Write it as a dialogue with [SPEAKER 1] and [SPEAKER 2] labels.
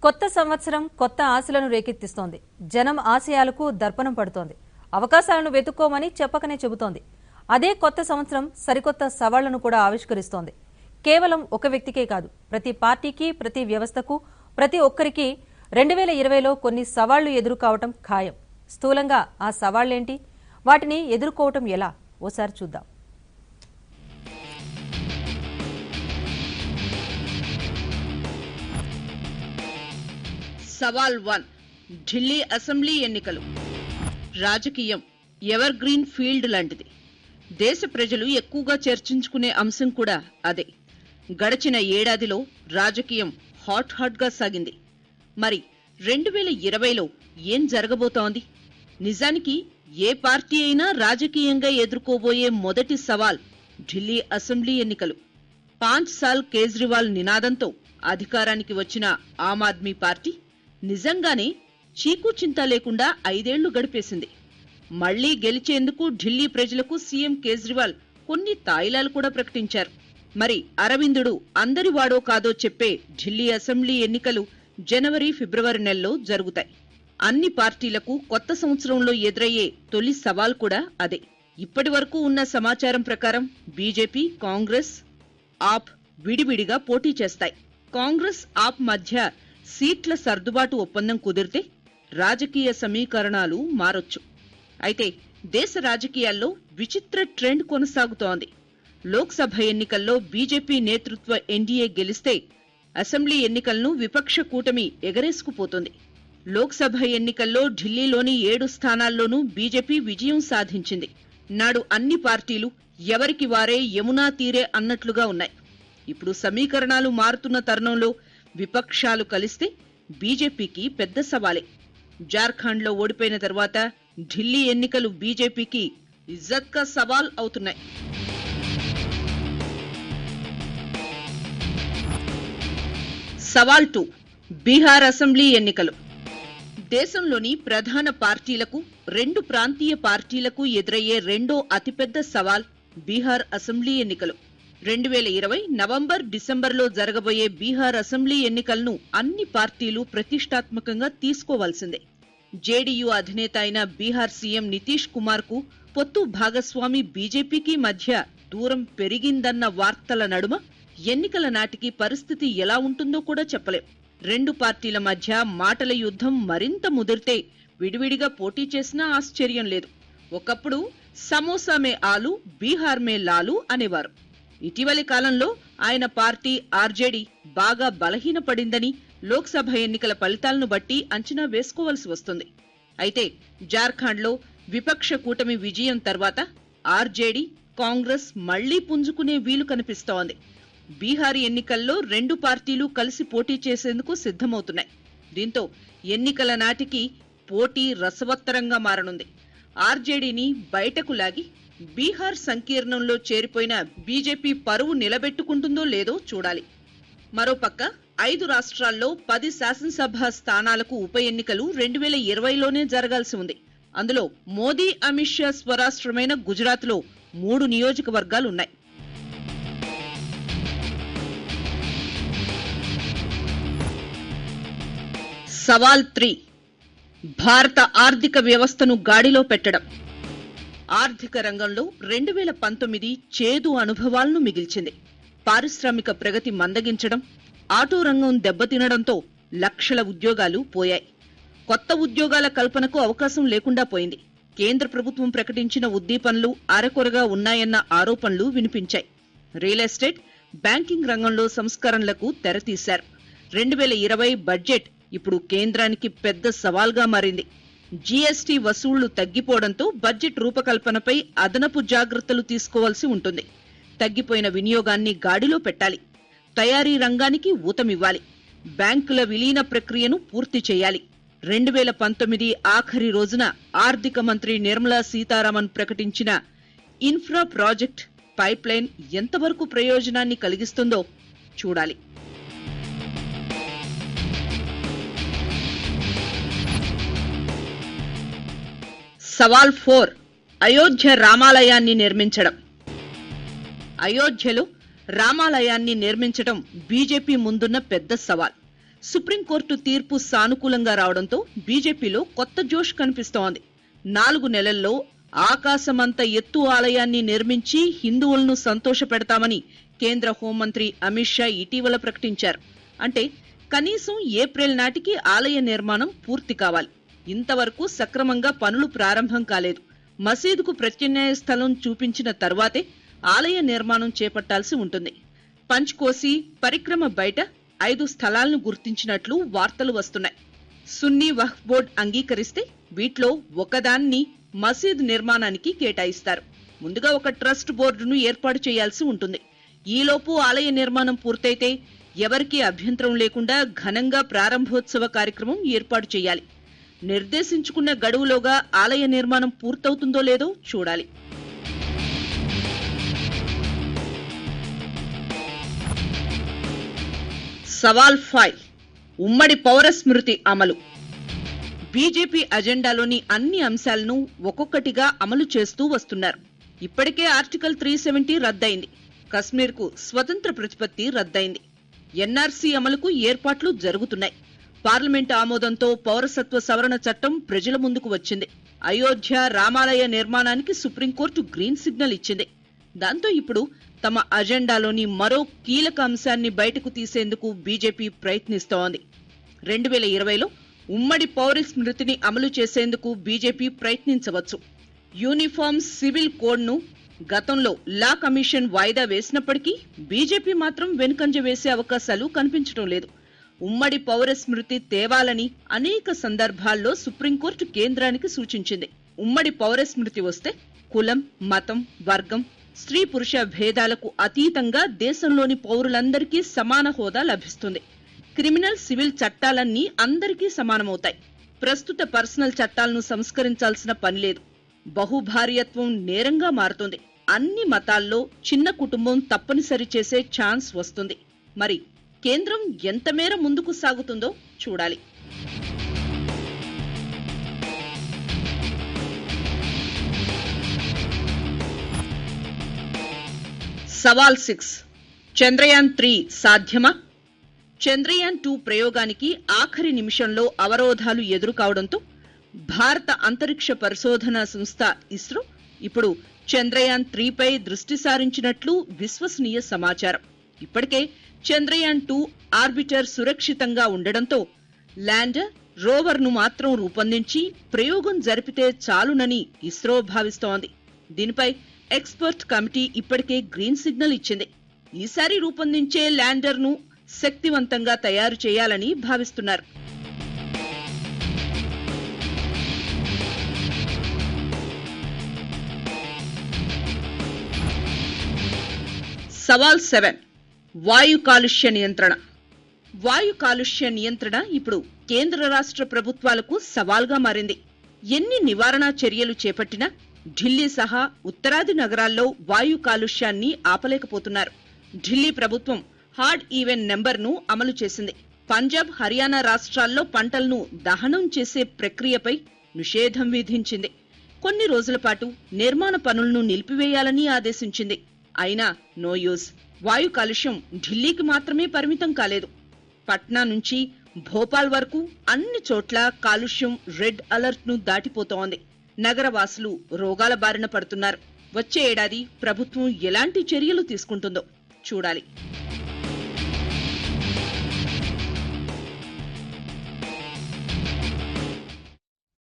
[SPEAKER 1] కొత్త సంవత్సరం కొత్త ఆశలను రేకెత్తిస్తోంది జనం ఆశయాలకు దర్పణం పడుతోంది అవకాశాలను వెతుక్కోమని చెప్పకనే చెబుతోంది అదే కొత్త సంవత్సరం సరికొత్త సవాళ్లను కూడా ఆవిష్కరిస్తోంది కేవలం ఒక వ్యక్తికే కాదు ప్రతి పార్టీకి ప్రతి వ్యవస్థకు ప్రతి ఒక్కరికి రెండు వేల ఇరవైలో కొన్ని సవాళ్లు ఎదురు కావటం ఖాయం స్థూలంగా ఆ సవాళ్లేంటి వాటిని ఎదుర్కోవటం ఎలా ఓసారి చూద్దాం
[SPEAKER 2] సవాల్ వన్ ఢిల్లీ అసెంబ్లీ ఎన్నికలు రాజకీయం ఎవర్ గ్రీన్ ఫీల్డ్ లాంటిది దేశ ప్రజలు ఎక్కువగా చర్చించుకునే అంశం కూడా అదే గడిచిన ఏడాదిలో రాజకీయం హాట్ హాట్ గా సాగింది మరి రెండు వేల ఇరవైలో ఏం జరగబోతోంది నిజానికి ఏ పార్టీ అయినా రాజకీయంగా ఎదుర్కోబోయే మొదటి సవాల్ ఢిల్లీ అసెంబ్లీ ఎన్నికలు పాంచ్ సాల్ కేజ్రీవాల్ నినాదంతో అధికారానికి వచ్చిన ఆమ్ ఆద్మీ పార్టీ నిజంగానే చీకు చింత లేకుండా ఐదేళ్లు గడిపేసింది మళ్లీ గెలిచేందుకు ఢిల్లీ ప్రజలకు సీఎం కేజ్రీవాల్ కొన్ని తాయిలాలు కూడా ప్రకటించారు మరి అరవిందుడు అందరి వాడో కాదో చెప్పే ఢిల్లీ అసెంబ్లీ ఎన్నికలు జనవరి ఫిబ్రవరి నెలలో జరుగుతాయి అన్ని పార్టీలకు కొత్త సంవత్సరంలో ఎదురయ్యే తొలి సవాల్ కూడా అదే ఇప్పటి వరకు ఉన్న సమాచారం ప్రకారం బీజేపీ కాంగ్రెస్ ఆప్ విడివిడిగా పోటీ చేస్తాయి కాంగ్రెస్ ఆప్ మధ్య సీట్ల సర్దుబాటు ఒప్పందం కుదిరితే రాజకీయ సమీకరణాలు మారొచ్చు అయితే దేశ రాజకీయాల్లో విచిత్ర ట్రెండ్ కొనసాగుతోంది లోక్సభ ఎన్నికల్లో బీజేపీ నేతృత్వ ఎన్డీఏ గెలిస్తే అసెంబ్లీ ఎన్నికలను విపక్ష కూటమి ఎగరేసుకుపోతుంది లోక్సభ ఎన్నికల్లో ఢిల్లీలోని ఏడు స్థానాల్లోనూ బీజేపీ విజయం సాధించింది నాడు అన్ని పార్టీలు ఎవరికి వారే యమునా తీరే అన్నట్లుగా ఉన్నాయి ఇప్పుడు సమీకరణాలు మారుతున్న తరుణంలో విపక్షాలు కలిస్తే బీజేపీకి పెద్ద సవాలే జార్ఖండ్లో ఓడిపోయిన తర్వాత ఢిల్లీ ఎన్నికలు బీజేపీకి ఇజ్జత్కా సవాల్ అవుతున్నాయి సవాల్ టూ బీహార్ అసెంబ్లీ ఎన్నికలు దేశంలోని ప్రధాన పార్టీలకు రెండు ప్రాంతీయ పార్టీలకు ఎదురయ్యే రెండో అతిపెద్ద సవాల్ బీహార్ అసెంబ్లీ ఎన్నికలు రెండు వేల ఇరవై నవంబర్ డిసెంబర్లో జరగబోయే బీహార్ అసెంబ్లీ ఎన్నికలను అన్ని పార్టీలు ప్రతిష్టాత్మకంగా తీసుకోవాల్సిందే జేడీయూ అధినేత అయిన బీహార్ సీఎం నితీష్ కుమార్ కు పొత్తు భాగస్వామి బీజేపీకి మధ్య దూరం పెరిగిందన్న వార్తల నడుమ ఎన్నికల నాటికి పరిస్థితి ఎలా ఉంటుందో కూడా చెప్పలేం రెండు పార్టీల మధ్య మాటల యుద్ధం మరింత ముదిరితే విడివిడిగా పోటీ చేసినా ఆశ్చర్యం లేదు ఒకప్పుడు సమోసా మే ఆలు బీహార్ మే లాలు అనేవారు ఇటీవలి కాలంలో ఆయన పార్టీ ఆర్జేడీ బాగా బలహీనపడిందని లోక్సభ ఎన్నికల ఫలితాలను బట్టి అంచనా వేసుకోవాల్సి వస్తుంది అయితే జార్ఖండ్లో విపక్ష కూటమి విజయం తర్వాత ఆర్జేడీ కాంగ్రెస్ మళ్లీ పుంజుకునే వీలు కనిపిస్తోంది బీహార్ ఎన్నికల్లో రెండు పార్టీలు కలిసి పోటీ చేసేందుకు సిద్ధమవుతున్నాయి దీంతో ఎన్నికల నాటికి పోటీ రసవత్తరంగా మారనుంది ఆర్జేడీని బయటకు లాగి బీహార్ సంకీర్ణంలో చేరిపోయిన బీజేపీ పరువు నిలబెట్టుకుంటుందో లేదో చూడాలి మరోపక్క ఐదు రాష్ట్రాల్లో పది శాసనసభ స్థానాలకు ఉప ఎన్నికలు రెండు వేల ఇరవైలోనే జరగాల్సి ఉంది అందులో మోదీ అమిత్ షా స్వరాష్ట్రమైన గుజరాత్లో మూడు నియోజకవర్గాలున్నాయి సవాల్ త్రీ భారత ఆర్థిక వ్యవస్థను గాడిలో పెట్టడం ఆర్థిక రంగంలో రెండు వేల పంతొమ్మిది చేదు అనుభవాలను మిగిల్చింది పారిశ్రామిక ప్రగతి మందగించడం ఆటో రంగం దెబ్బతినడంతో లక్షల ఉద్యోగాలు పోయాయి కొత్త ఉద్యోగాల కల్పనకు అవకాశం లేకుండా పోయింది కేంద్ర ప్రభుత్వం ప్రకటించిన ఉద్దీపనలు అరకొరగా ఉన్నాయన్న ఆరోపణలు వినిపించాయి రియల్ ఎస్టేట్ బ్యాంకింగ్ రంగంలో సంస్కరణలకు తెరతీశారు రెండు వేల ఇరవై బడ్జెట్ ఇప్పుడు కేంద్రానికి పెద్ద సవాల్గా మారింది జీఎస్టీ వసూళ్లు తగ్గిపోవడంతో బడ్జెట్ రూపకల్పనపై అదనపు జాగ్రత్తలు తీసుకోవాల్సి ఉంటుంది తగ్గిపోయిన వినియోగాన్ని గాడిలో పెట్టాలి తయారీ రంగానికి ఊతమివ్వాలి బ్యాంకుల విలీన ప్రక్రియను పూర్తి చేయాలి రెండు వేల పంతొమ్మిది ఆఖరి రోజున ఆర్థిక మంత్రి నిర్మలా సీతారామన్ ప్రకటించిన ఇన్ఫ్రా ప్రాజెక్ట్ పైప్లైన్ ఎంతవరకు ప్రయోజనాన్ని కలిగిస్తుందో చూడాలి సవాల్ ఫోర్ అయోధ్య రామాలయాన్ని నిర్మించడం అయోధ్యలో రామాలయాన్ని నిర్మించడం బీజేపీ ముందున్న పెద్ద సవాల్ సుప్రీంకోర్టు తీర్పు సానుకూలంగా రావడంతో బీజేపీలో కొత్త జోష్ కనిపిస్తోంది నాలుగు నెలల్లో ఆకాశమంత ఎత్తు ఆలయాన్ని నిర్మించి హిందువులను సంతోషపెడతామని కేంద్ర హోంమంత్రి అమిత్ షా ఇటీవల ప్రకటించారు అంటే కనీసం ఏప్రిల్ నాటికి ఆలయ నిర్మాణం పూర్తి కావాలి ఇంతవరకు సక్రమంగా పనులు ప్రారంభం కాలేదు మసీదుకు ప్రత్యామ్నాయ స్థలం చూపించిన తర్వాతే ఆలయ నిర్మాణం చేపట్టాల్సి ఉంటుంది పంచ్కోసి పరిక్రమ బయట ఐదు స్థలాలను గుర్తించినట్లు వార్తలు వస్తున్నాయి సున్నీ వక్ఫ్ బోర్డ్ అంగీకరిస్తే వీటిలో ఒకదాన్ని మసీద్ నిర్మాణానికి కేటాయిస్తారు ముందుగా ఒక ట్రస్ట్ బోర్డును ఏర్పాటు చేయాల్సి ఉంటుంది ఈలోపు ఆలయ నిర్మాణం పూర్తయితే ఎవరికీ అభ్యంతరం లేకుండా ఘనంగా ప్రారంభోత్సవ కార్యక్రమం ఏర్పాటు చేయాలి నిర్దేశించుకున్న గడువులోగా ఆలయ నిర్మాణం పూర్తవుతుందో లేదో చూడాలి సవాల్ ఫైవ్ ఉమ్మడి పౌర స్మృతి అమలు బీజేపీ అజెండాలోని అన్ని అంశాలను ఒక్కొక్కటిగా అమలు చేస్తూ వస్తున్నారు ఇప్పటికే ఆర్టికల్ త్రీ సెవెంటీ రద్దయింది కశ్మీర్కు స్వతంత్ర ప్రతిపత్తి రద్దయింది ఎన్ఆర్సీ అమలుకు ఏర్పాట్లు జరుగుతున్నాయి పార్లమెంట్ ఆమోదంతో పౌరసత్వ సవరణ చట్టం ప్రజల ముందుకు వచ్చింది అయోధ్య రామాలయ నిర్మాణానికి సుప్రీంకోర్టు గ్రీన్ సిగ్నల్ ఇచ్చింది దాంతో ఇప్పుడు తమ అజెండాలోని మరో కీలక అంశాన్ని బయటకు తీసేందుకు బీజేపీ ప్రయత్నిస్తోంది రెండు వేల ఇరవైలో ఉమ్మడి పౌర స్మృతిని అమలు చేసేందుకు బీజేపీ ప్రయత్నించవచ్చు యూనిఫామ్ సివిల్ కోడ్ను గతంలో లా కమిషన్ వాయిదా వేసినప్పటికీ బీజేపీ మాత్రం వెనుకంజ వేసే అవకాశాలు కనిపించడం లేదు ఉమ్మడి పౌర స్మృతి తేవాలని అనేక సందర్భాల్లో సుప్రీంకోర్టు కేంద్రానికి సూచించింది ఉమ్మడి పౌర స్మృతి వస్తే కులం మతం వర్గం స్త్రీ పురుష భేదాలకు అతీతంగా దేశంలోని పౌరులందరికీ సమాన హోదా లభిస్తుంది క్రిమినల్ సివిల్ చట్టాలన్నీ అందరికీ సమానమవుతాయి ప్రస్తుత పర్సనల్ చట్టాలను సంస్కరించాల్సిన పని లేదు బహుభార్యత్వం నేరంగా మారుతుంది అన్ని మతాల్లో చిన్న కుటుంబం తప్పనిసరి చేసే ఛాన్స్ వస్తుంది మరి కేంద్రం ఎంత మేర ముందుకు సాగుతుందో చూడాలి సవాల్ సిక్స్ చంద్రయాన్ త్రీ సాధ్యమా చంద్రయాన్ టూ ప్రయోగానికి ఆఖరి నిమిషంలో అవరోధాలు ఎదురుకావడంతో భారత అంతరిక్ష పరిశోధన సంస్థ ఇస్రో ఇప్పుడు చంద్రయాన్ త్రీపై దృష్టి సారించినట్లు విశ్వసనీయ సమాచారం ఇప్పటికే చంద్రయాన్ టూ ఆర్బిటర్ సురక్షితంగా ఉండడంతో ల్యాండర్ రోవర్ ను మాత్రం రూపొందించి ప్రయోగం జరిపితే చాలునని ఇస్రో భావిస్తోంది దీనిపై ఎక్స్పర్ట్ కమిటీ ఇప్పటికే గ్రీన్ సిగ్నల్ ఇచ్చింది ఈసారి రూపొందించే ల్యాండర్ ను శక్తివంతంగా తయారు చేయాలని భావిస్తున్నారు సవాల్ సెవెన్ వాయు కాలుష్య నియంత్రణ వాయు కాలుష్య నియంత్రణ ఇప్పుడు కేంద్ర రాష్ట్ర ప్రభుత్వాలకు సవాల్గా మారింది ఎన్ని నివారణ చర్యలు చేపట్టినా ఢిల్లీ సహా ఉత్తరాది నగరాల్లో వాయు కాలుష్యాన్ని ఆపలేకపోతున్నారు ఢిల్లీ ప్రభుత్వం హార్డ్ ఈవెన్ నెంబర్ను అమలు చేసింది పంజాబ్ హర్యానా రాష్ట్రాల్లో పంటలను దహనం చేసే ప్రక్రియపై నిషేధం విధించింది కొన్ని రోజుల పాటు నిర్మాణ పనులను నిలిపివేయాలని ఆదేశించింది అయినా నో యూజ్ వాయు కాలుష్యం ఢిల్లీకి మాత్రమే పరిమితం కాలేదు పట్నా నుంచి భోపాల్ వరకు అన్ని చోట్ల కాలుష్యం రెడ్ అలర్ట్ ను దాటిపోతోంది నగరవాసులు రోగాల బారిన పడుతున్నారు వచ్చే ఏడాది ప్రభుత్వం ఎలాంటి చర్యలు తీసుకుంటుందో చూడాలి